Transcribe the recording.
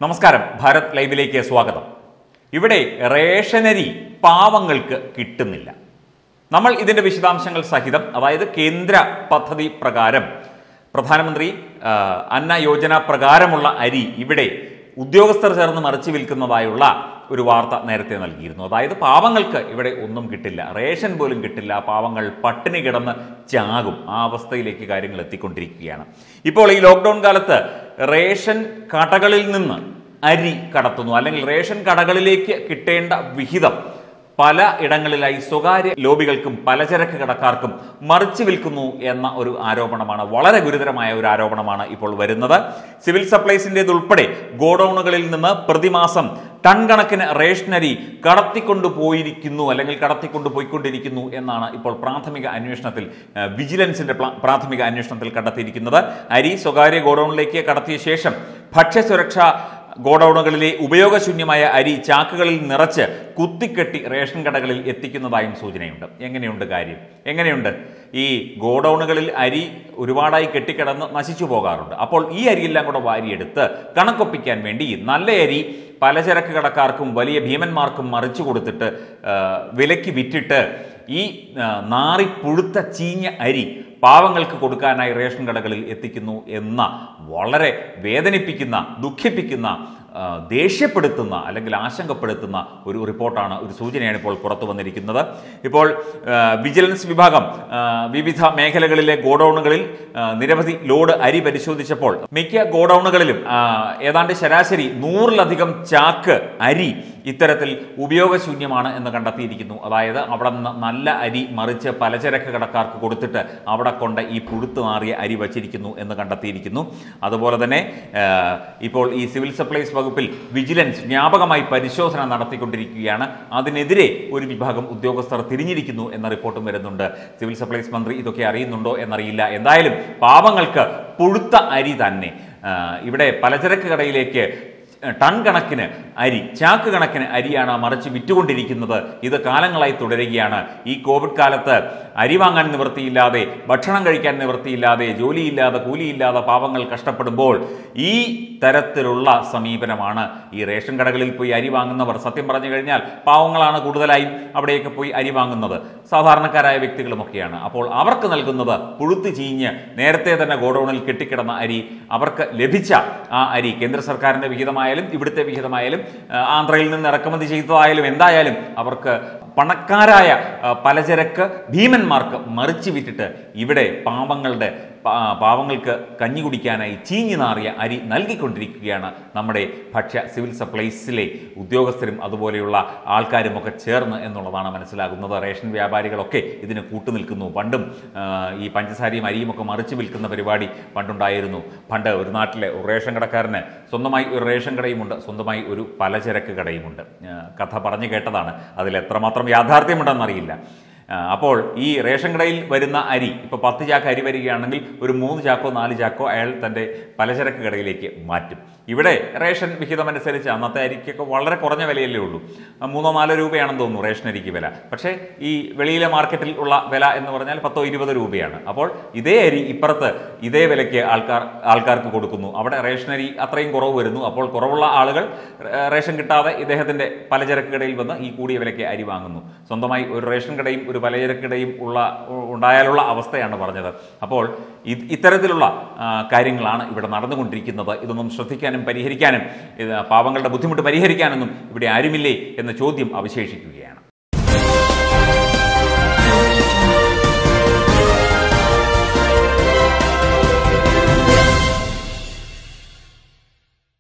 നമസ്കാരം ഭാരത് ലൈവിലേക്ക് സ്വാഗതം ഇവിടെ റേഷനരി പാവങ്ങൾക്ക് കിട്ടുന്നില്ല നമ്മൾ ഇതിന്റെ വിശദാംശങ്ങൾ സഹിതം അതായത് കേന്ദ്ര പദ്ധതി പ്രകാരം പ്രധാനമന്ത്രി ആ, അന്ന യോജന പ്രകാരമുള്ള അരി ഇവിടെ ഉദ്യോഗസ്ഥർ ചേർന്ന് മറിച്ചു വിൽക്കുന്നതായുള്ള ഒരു വാർത്ത നേരത്തെ നൽകിയിരുന്നു അതായത് പാവങ്ങൾക്ക് ഇവിടെ ഒന്നും കിട്ടില്ല റേഷൻ പോലും കിട്ടില്ല പാവങ്ങൾ പട്ടിണി കിടന്ന് ചാകും ആ അവസ്ഥയിലേക്ക് കാര്യങ്ങൾ എത്തിക്കൊണ്ടിരിക്കുകയാണ് ഇപ്പോൾ ഈ ലോക്ക്ഡൗൺ കാലത്ത് റേഷൻ കടകളിൽ നിന്ന് അരി കടത്തുന്നു അല്ലെങ്കിൽ റേഷൻ കടകളിലേക്ക് കിട്ടേണ്ട വിഹിതം പല ഇടങ്ങളിലായി സ്വകാര്യ ലോബികൾക്കും പലചരക്ക് കടക്കാർക്കും മറിച്ചു വിൽക്കുന്നു എന്ന ഒരു ആരോപണമാണ് വളരെ ഗുരുതരമായ ഒരു ആരോപണമാണ് ഇപ്പോൾ വരുന്നത് സിവിൽ സപ്ലൈസിൻ്റെതുൾപ്പെടെ ഗോഡൌണുകളിൽ നിന്ന് പ്രതിമാസം ടൺ കണക്കിന് റേഷനരി കടത്തിക്കൊണ്ടു പോയിരിക്കുന്നു അല്ലെങ്കിൽ കടത്തിക്കൊണ്ടു പോയിക്കൊണ്ടിരിക്കുന്നു എന്നാണ് ഇപ്പോൾ പ്രാഥമിക അന്വേഷണത്തിൽ ആ, വിജിലൻസിന്റെ പ്ല- പ്രാഥമിക അന്വേഷണത്തിൽ കണ്ടെത്തിയിരിക്കുന്നത് അരി സ്വകാര്യ ഗോഡൌണിലേക്ക് കടത്തിയ ശേഷം ഭക്ഷ്യസുരക്ഷാ ഗോഡൌണുകളിലെ ഉപയോഗശൂന്യമായ അരി ചാക്കുകളിൽ നിറച്ച് കുത്തിക്കെട്ടി റേഷൻ കടകളിൽ എത്തിക്കുന്നതായും സൂചനയുണ്ട് എങ്ങനെയുണ്ട് കാര്യം എങ്ങനെയുണ്ട് ഈ ഗോഡൌണുകളിൽ അരി ഒരുപാടായി കെട്ടിക്കിടന്ന് നശിച്ചു പോകാറുണ്ട് അപ്പോൾ ഈ അരിയെല്ലാം കൂടെ വാരിയെടുത്ത് കണക്കൊപ്പിക്കാൻ വേണ്ടി നല്ല അരി പലചരക്ക് കടക്കാർക്കും വലിയ ഭീമന്മാർക്കും മറിച്ചു കൊടുത്തിട്ട് ആ, വിലയ്ക്ക് വിറ്റിട്ട് ഈ ആ, നാറി പുഴുത്ത ചീഞ്ഞ അരി പാവങ്ങൾക്ക് കൊടുക്കാനായി റേഷൻ കടകളിൽ എത്തിക്കുന്നു എന്ന വളരെ വേദനിപ്പിക്കുന്ന ദുഃഖിപ്പിക്കുന്ന ആ, ദേഷ്യപ്പെടുത്തുന്ന അല്ലെങ്കിൽ ആശങ്കപ്പെടുത്തുന്ന ഒരു റിപ്പോർട്ടാണ് ഒരു സൂചനയാണ് ഇപ്പോൾ പുറത്തു വന്നിരിക്കുന്നത് ഇപ്പോൾ ആ, വിജിലൻസ് വിഭാഗം ആ, വിവിധ മേഖലകളിലെ ഗോഡൌണുകളിൽ ആ, നിരവധി ലോഡ് അരി പരിശോധിച്ചപ്പോൾ മിക്ക ഗോഡൌണുകളിലും ആ, ഏതാണ്ട് ശരാശരി നൂറിലധികം ചാക്ക് അരി ഇത്തരത്തിൽ ഉപയോഗശൂന്യമാണ് എന്ന് കണ്ടെത്തിയിരിക്കുന്നു അതായത് അവിടെ നിന്ന് നല്ല അരി മറിച്ച് പലചരക്ക് കടക്കാർക്ക് കൊടുത്തിട്ട് അവിടെ കൊണ്ട് ഈ പുഴുത്തു മാറിയ അരി വച്ചിരിക്കുന്നു എന്ന് കണ്ടെത്തിയിരിക്കുന്നു അതുപോലെ തന്നെ ആ, ഇപ്പോൾ ഈ സിവിൽ സപ്ലൈസ് വകുപ്പിൽ വിജിലൻസ് വ്യാപകമായി പരിശോധന നടത്തിക്കൊണ്ടിരിക്കുകയാണ് അതിനെതിരെ ഒരു വിഭാഗം ഉദ്യോഗസ്ഥർ തിരിഞ്ഞിരിക്കുന്നു എന്ന റിപ്പോർട്ടും വരുന്നുണ്ട് സിവിൽ സപ്ലൈസ് മന്ത്രി ഇതൊക്കെ അറിയുന്നുണ്ടോ എന്നറിയില്ല എന്തായാലും പാവങ്ങൾക്ക് പുഴുത്ത അരി തന്നെ ആ, ഇവിടെ പലചരക്ക് കടയിലേക്ക് ടൺ കണക്കിന് അരി ചാക്ക് കണക്കിന് അരിയാണ് മറിച്ച് വിറ്റുകൊണ്ടിരിക്കുന്നത് ഇത് കാലങ്ങളായി തുടരുകയാണ് ഈ കോവിഡ് കാലത്ത് അരി വാങ്ങാൻ നിവൃത്തിയില്ലാതെ ഭക്ഷണം കഴിക്കാൻ നിവൃത്തിയില്ലാതെ ജോലിയില്ലാതെ കൂലിയില്ലാതെ പാവങ്ങൾ കഷ്ടപ്പെടുമ്പോൾ ഈ തരത്തിലുള്ള സമീപനമാണ് ഈ റേഷൻ കടകളിൽ പോയി അരി വാങ്ങുന്നവർ സത്യം പറഞ്ഞു കഴിഞ്ഞാൽ പാവങ്ങളാണ് കൂടുതലായും അവിടെയൊക്കെ പോയി അരി വാങ്ങുന്നത് സാധാരണക്കാരായ വ്യക്തികളുമൊക്കെയാണ് അപ്പോൾ അവർക്ക് നൽകുന്നത് പുഴുത്ത് ചീഞ്ഞ് നേരത്തെ തന്നെ ഗോഡൌണിൽ കെട്ടിക്കിടന്ന അരി അവർക്ക് ലഭിച്ച ആ അരി കേന്ദ്ര സർക്കാരിന്റെ വിഹിതമായാലും ഇവിടുത്തെ വിഹിതമായാലും ആ, ആന്ധ്രയിൽ നിന്ന് ഇറക്കുമതി ചെയ്തതായാലും എന്തായാലും അവർക്ക് പണക്കാരായ ആ, പലചരക്ക് ഭീമന്മാർക്ക് മറിച്ച് വിറ്റിട്ട് ഇവിടെ പാവങ്ങളുടെ പാ- പാവങ്ങൾക്ക് കഞ്ഞി കുടിക്കാനായി ചീഞ്ഞു നാറിയ അരി നൽകിക്കൊണ്ടിരിക്കുകയാണ് നമ്മുടെ ഭക്ഷ്യ സിവിൽ സപ്ലൈസിലെ ഉദ്യോഗസ്ഥരും അതുപോലെയുള്ള ആൾക്കാരും ഒക്കെ ചേർന്ന് എന്നുള്ളതാണ് മനസ്സിലാകുന്നത് റേഷൻ വ്യാപാരികളൊക്കെ ഇതിന് കൂട്ടുനിൽക്കുന്നു പണ്ടും ആ, ഈ പഞ്ചസാരയും അരിയും ഒക്കെ മറിച്ച് വിൽക്കുന്ന പരിപാടി പണ്ടുണ്ടായിരുന്നു പണ്ട് ഒരു നാട്ടിലെ ഒരു റേഷൻ കടക്കാരന് സ്വന്തമായി ഒരു റേഷൻ കടയുമുണ്ട് സ്വന്തമായി ഒരു പലചരക്ക് കടയുമുണ്ട് ആ, കഥ പറഞ്ഞു കേട്ടതാണ് അതിൽ എത്രമാത്രം യാഥാർത്ഥ്യമുണ്ടെന്നറിയില്ല ആ, അപ്പോൾ ഈ റേഷൻ കടയിൽ വരുന്ന അരി ഇപ്പോൾ പത്ത് ചാക്ക് അരി വരികയാണെങ്കിൽ ഒരു മൂന്ന് ചാക്കോ നാല് ചാക്കോ അയാൾ തൻ്റെ പലചരക്ക് കടയിലേക്ക് മാറ്റും ഇവിടെ റേഷൻ വിഹിതം അനുസരിച്ച് അന്നത്തെ അരിക്കൊക്കെ വളരെ കുറഞ്ഞ വിലയല്ലേ ഉള്ളൂ ആ, മൂന്നോ നാലോ രൂപയാണെന്ന് തോന്നുന്നു റേഷൻ അരിക്ക് വില പക്ഷേ ഈ വെളിയിലെ മാർക്കറ്റിൽ ഉള്ള വില എന്ന് പറഞ്ഞാൽ പത്തോ ഇരുപത് രൂപയാണ് അപ്പോൾ ഇതേ അരി ഇപ്പുറത്ത് ഇതേ വിലയ്ക്ക് ആൾക്കാർ ആൾക്കാർക്ക് കൊടുക്കുന്നു അവിടെ റേഷൻ അരി അത്രയും കുറവ് വരുന്നു അപ്പോൾ കുറവുള്ള ആളുകൾ ഏർ, റേഷൻ കിട്ടാതെ ഇദ്ദേഹത്തിൻ്റെ പലചരക്ക് കടയിൽ വന്ന് ഈ കൂടിയ വിലയ്ക്ക് അരി വാങ്ങുന്നു സ്വന്തമായി ഒരു റേഷൻ കടയും ഒരു പലചരക്ക് കടയും ഉള്ള ഉണ്ടായാലുള്ള അവസ്ഥയാണ് പറഞ്ഞത് അപ്പോൾ ഇത് ഇത്തരത്തിലുള്ള ആ, കാര്യങ്ങളാണ് ഇവിടെ നടന്നുകൊണ്ടിരിക്കുന്നത് ഇതൊന്നും ശ്രദ്ധിക്കാനും പരിഹരിക്കാനും ഇത് പാവങ്ങളുടെ ബുദ്ധിമുട്ട് പരിഹരിക്കാനൊന്നും ഇവിടെ ആരുമില്ലേ എന്ന ചോദ്യം അവശേഷിക്കുകയാണ്